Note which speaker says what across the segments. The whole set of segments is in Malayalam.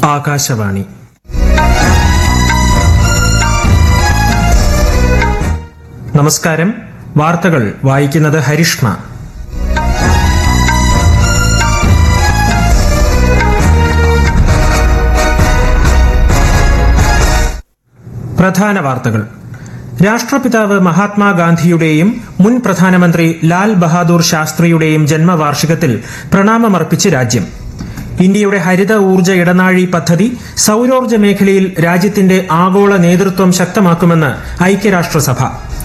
Speaker 1: ആകാശവാണി നമസ്കാരം വാർത്തകൾ വായിക്കുന്നത് ഹരിഷ്ണ പ്രധാന വാർത്തകൾ രാഷ്ട്രപിതാവ് മഹാത്മാഗാന്ധിയുടെയും മുൻ പ്രധാനമന്ത്രി ലാൽ ബഹാദൂർ ശാസ്ത്രിയുടെയും ജന്മവാർഷികത്തിൽ പ്രണാമമർപ്പിച്ച് രാജ്യം ഇന്ത്യയുടെ ഹരിത ഊർജ്ജ ഇടനാഴി പദ്ധതി സൌരോർജ്ജ മേഖലയിൽ രാജ്യത്തിന്റെ ആഗോള നേതൃത്വം ശക്തമാക്കുമെന്ന് ഐക്യരാഷ്ട്രസഭ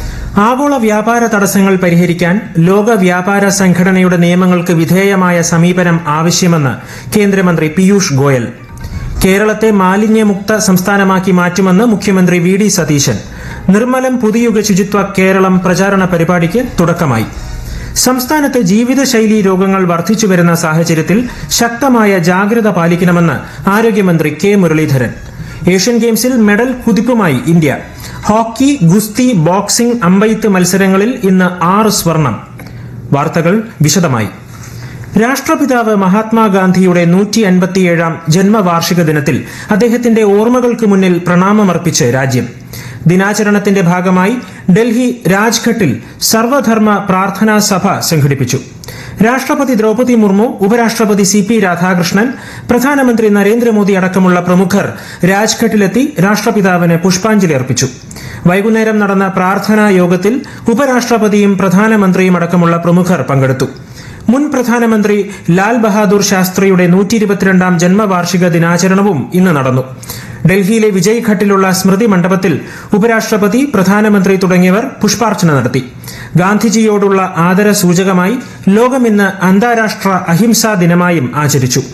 Speaker 1: ആഗോള വ്യാപാര തടസ്സങ്ങൾ പരിഹരിക്കാൻ ലോക വ്യാപാര സംഘടനയുടെ നിയമങ്ങൾക്ക് വിധേയമായ സമീപനം ആവശ്യമെന്ന് കേന്ദ്രമന്ത്രി പീയൂഷ് ഗോയൽ കേരളത്തെ മാലിന്യമുക്ത സംസ്ഥാനമാക്കി മാറ്റുമെന്ന് മുഖ്യമന്ത്രി വി ഡി സതീശൻ നിർമ്മലം പുതിയുഗ ശുചിത്വ കേരളം പ്രചാരണ പരിപാടിക്ക് തുടക്കമായി സംസ്ഥാനത്ത് ജീവിതശൈലി രോഗങ്ങൾ വർദ്ധിച്ചുവരുന്ന സാഹചര്യത്തിൽ ശക്തമായ ജാഗ്രത പാലിക്കണമെന്ന് ആരോഗ്യമന്ത്രി കെ മുരളീധരൻ ഏഷ്യൻ ഗെയിംസിൽ മെഡൽ കുതിപ്പുമായി ഇന്ത്യ ഹോക്കി ഗുസ്തി ബോക്സിംഗ് അമ്പെയ്ത്ത് മത്സരങ്ങളിൽ ഇന്ന് ആറ് സ്വർണം വാർത്തകൾ വിശദമായി രാഷ്ട്രപിതാവ് മഹാത്മാഗാന്ധിയുടെ നൂറ്റി അൻപത്തിയേഴാം ജന്മവാർഷിക ദിനത്തിൽ അദ്ദേഹത്തിന്റെ ഓർമ്മകൾക്ക് മുന്നിൽ പ്രണാമമർപ്പിച്ച് രാജ്യം ദിനാചരണത്തിന്റെ ഭാഗമായി ഡൽഹി രാജ്ഘട്ടിൽ സർവധർമ്മ പ്രാർത്ഥനാ സഭ സംഘടിപ്പിച്ചു രാഷ്ട്രപതി ദ്രൗപദി മുർമു ഉപരാഷ്ട്രപതി സി പി രാധാകൃഷ്ണൻ പ്രധാനമന്ത്രി നരേന്ദ്രമോദി അടക്കമുള്ള പ്രമുഖർ രാജ്ഘട്ടിലെത്തി രാഷ്ട്രപിതാവിന് പുഷ്പാഞ്ജലി അർപ്പിച്ചു വൈകുന്നേരം നടന്ന പ്രാർത്ഥനാ യോഗത്തിൽ ഉപരാഷ്ട്രപതിയും പ്രധാനമന്ത്രിയും അടക്കമുള്ള പ്രമുഖർ പങ്കെടുത്തു മുൻ പ്രധാനമന്ത്രി ലാൽ ബഹാദൂർ ശാസ്ത്രിയുടെ നൂറ്റി ഇരുപത്തിരണ്ടാം ജന്മവാർഷിക ദിനാചരണവും ഇന്ന് നടന്നു ഡൽഹിയിലെ വിജയ് ഘട്ടിലുള്ള സ്മൃതി മണ്ഡപത്തിൽ ഉപരാഷ്ട്രപതി പ്രധാനമന്ത്രി തുടങ്ങിയവർ പുഷ്പാർച്ചന നടത്തി ഗാന്ധിജിയോടുള്ള ആദര സൂചകമായി ലോകം ഇന്ന് അന്താരാഷ്ട്ര അഹിംസാ ദിനമായും ആചരിച്ചു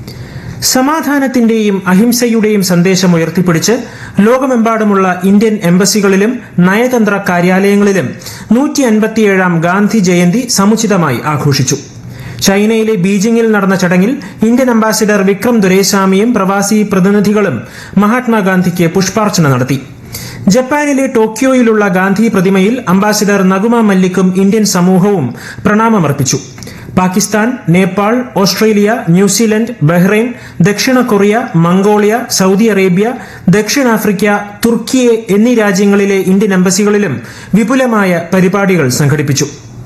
Speaker 1: സമാധാനത്തിന്റെയും അഹിംസയുടെയും സന്ദേശം ഉയർത്തിപ്പിടിച്ച് ലോകമെമ്പാടുമുള്ള ഇന്ത്യൻ എംബസികളിലും നയതന്ത്ര കാര്യാലയങ്ങളിലും നൂറ്റി അൻപത്തിയേഴാം ഗാന്ധി ജയന്തി സമുചിതമായി ആഘോഷിച്ചു ചൈനയിലെ ബീജിംഗിൽ നടന്ന ചടങ്ങിൽ ഇന്ത്യൻ അംബാസിഡർ വിക്രം ദുരൈസ്വാമിയും പ്രവാസി പ്രതിനിധികളും മഹാത്മാഗാന്ധിക്ക് പുഷ്പാർച്ചന നടത്തി ജപ്പാനിലെ ടോക്കിയോയിലുള്ള ഗാന്ധി പ്രതിമയിൽ അംബാസിഡർ നഗുമ മല്ലിക്കും ഇന്ത്യൻ സമൂഹവും പ്രണാമമർപ്പിച്ചു Pakistan Nepal Australia New Zealand Bahrain ദക്ഷിണ കൊറിയ മംഗോളിയ സൗദി അറേബ്യ ദക്ഷിണാഫ്രിക്ക തുർക്കിയെ എന്നീ രാജ്യങ്ങളിലെ ഇന്ത്യൻ എംബസികളിലും വിപുലമായ പരിപാടികൾ സംഘടിപ്പിച്ചു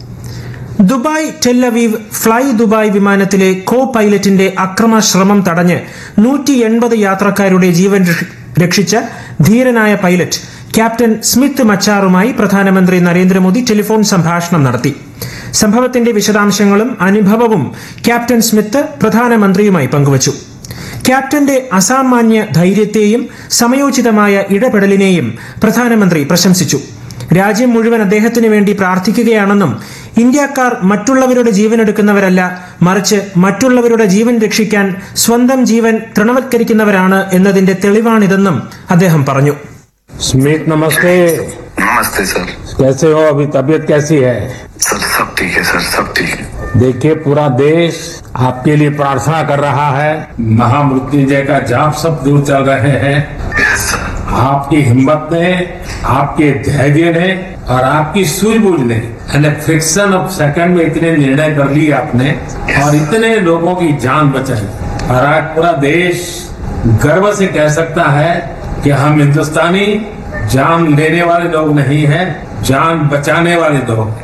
Speaker 1: ദുബായ് ടെല്ലവീവ് ഫ്ളൈ ദുബായ് വിമാനത്തിലെ കോ പൈലറ്റിന്റെ അക്രമ ശ്രമം തടഞ്ഞ് നൂറ്റി എൺപത് യാത്രക്കാരുടെ ജീവൻ രക്ഷ- രക്ഷിച്ച ധീരനായ പൈലറ്റ് ക്യാപ്റ്റൻ സ്മിത്ത് മച്ചാറുമായി പ്രധാനമന്ത്രി നരേന്ദ്രമോദി ടെലിഫോൺ സംഭാഷണം നടത്തി സംഭവത്തിന്റെ വിശദാംശങ്ങളും അനുഭവവും ക്യാപ്റ്റൻ സ്മിത്ത് പ്രധാനമന്ത്രിയുമായി പങ്കുവച്ചു ക്യാപ്റ്റന്റെ അസാമാന്യ ധൈര്യത്തെയും സമയോചിതമായ ഇടപെടലിനെയും പ്രധാനമന്ത്രി പ്രശംസിച്ചു രാജ്യം മുഴുവൻ അദ്ദേഹത്തിനു വേണ്ടി പ്രാർത്ഥിക്കുകയാണെന്നും ഇന്ത്യക്കാർ മറ്റുള്ളവരുടെ ജീവൻ എടുക്കുന്നവരല്ല മറിച്ച് മറ്റുള്ളവരുടെ ജീവൻ രക്ഷിക്കാൻ സ്വന്തം ജീവൻ തൃണവത്കരിക്കുന്നവരാണ് എന്നതിന്റെ തെളിവാണിതെന്നും അദ്ദേഹം പറഞ്ഞു
Speaker 2: स्मित नमस्ते
Speaker 3: नमस्ते सर
Speaker 2: कैसे हो अभी तबीयत कैसी है
Speaker 3: सर सब ठीक है सर सब ठीक है
Speaker 2: देखिए पूरा देश आपके लिए प्रार्थना कर रहा है महामृत्युंजय का जाप सब दूर चल रहे हैं
Speaker 3: यस सर
Speaker 2: आपकी हिम्मत ने आपके धैर्य ने और आपकी सूझबूझ ने यानी फ्रिक्शन ऑफ सेकंड में इतने निर्णय कर लिए आपने और इतने लोगों की जान बचाई और आज पूरा देश गर्व से कह सकता है कि हम हिंदुस्तानी जान लेने वाले लोग नहीं हैं जान बचाने वाले लोग हैं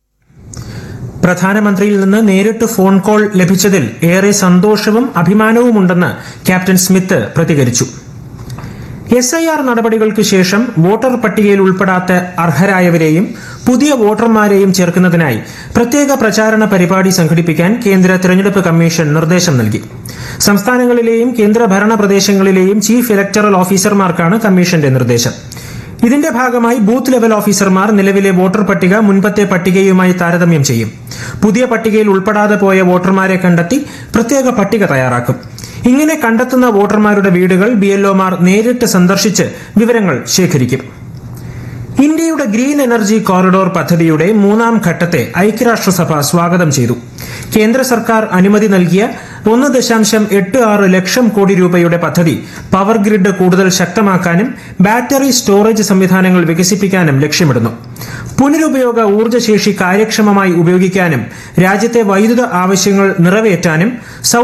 Speaker 1: പ്രധാനമന്ത്രിയിൽ നിന്ന് നേരിട്ട് ഫോൺ കോൾ ലഭിച്ചതിൽ ഏറെ സന്തോഷവും അഭിമാനവുമുണ്ടെന്ന് ക്യാപ്റ്റൻ സ്മിത്ത് പ്രതികരിച്ചു എസ് ഐ ആർ നടപടികൾക്ക് ശേഷം വോട്ടർ പട്ടികയിൽ ഉൾപ്പെടാത്ത അർഹരായവരെയും പുതിയ വോട്ടർമാരെയും ചേർക്കുന്നതിനായി പ്രത്യേക പ്രചാരണ പരിപാടി സംഘടിപ്പിക്കാൻ കേന്ദ്ര തെരഞ്ഞെടുപ്പ് കമ്മീഷൻ നിർദ്ദേശം നൽകി സംസ്ഥാനങ്ങളിലെയും കേന്ദ്രഭരണ പ്രദേശങ്ങളിലെയും ചീഫ് ഇലക്ടറൽ ഓഫീസർമാർക്കാണ് കമ്മീഷന്റെ നിർദ്ദേശം ഇതിന്റെ ഭാഗമായി ബൂത്ത് ലെവൽ ഓഫീസർമാർ നിലവിലെ വോട്ടർ പട്ടിക മുൻപത്തെ പട്ടികയുമായി താരതമ്യം ചെയ്യും പുതിയ പട്ടികയിൽ ഉൾപ്പെടാതെ പോയ വോട്ടർമാരെ കണ്ടെത്തി പ്രത്യേക പട്ടിക തയ്യാറാക്കും ഇങ്ങനെ കണ്ടെത്തുന്ന വോട്ടർമാരുടെ വീടുകൾ ബി നേരിട്ട് സന്ദർശിച്ച് വിവരങ്ങൾ ശേഖരിക്കും ഇന്ത്യയുടെ ഗ്രീൻ എനർജി കോറിഡോർ പദ്ധതിയുടെ മൂന്നാം ഘട്ടത്തെ ഐക്യരാഷ്ട്രസഭ സ്വാഗതം ചെയ്തു കേന്ദ്ര സർക്കാർ അനുമതി നൽകിയ ഒന്ന് ദശാംശം എട്ട് ആറ് ലക്ഷം കോടി രൂപയുടെ പദ്ധതി പവർ ഗ്രിഡ് കൂടുതൽ ശക്തമാക്കാനും ബാറ്ററി സ്റ്റോറേജ് സംവിധാനങ്ങൾ വികസിപ്പിക്കാനും ലക്ഷ്യമിടുന്നു പുനരുപയോഗ ഊർജ്ജശേഷി കാര്യക്ഷമമായി ഉപയോഗിക്കാനും രാജ്യത്തെ വൈദ്യുത ആവശ്യങ്ങൾ നിറവേറ്റാനും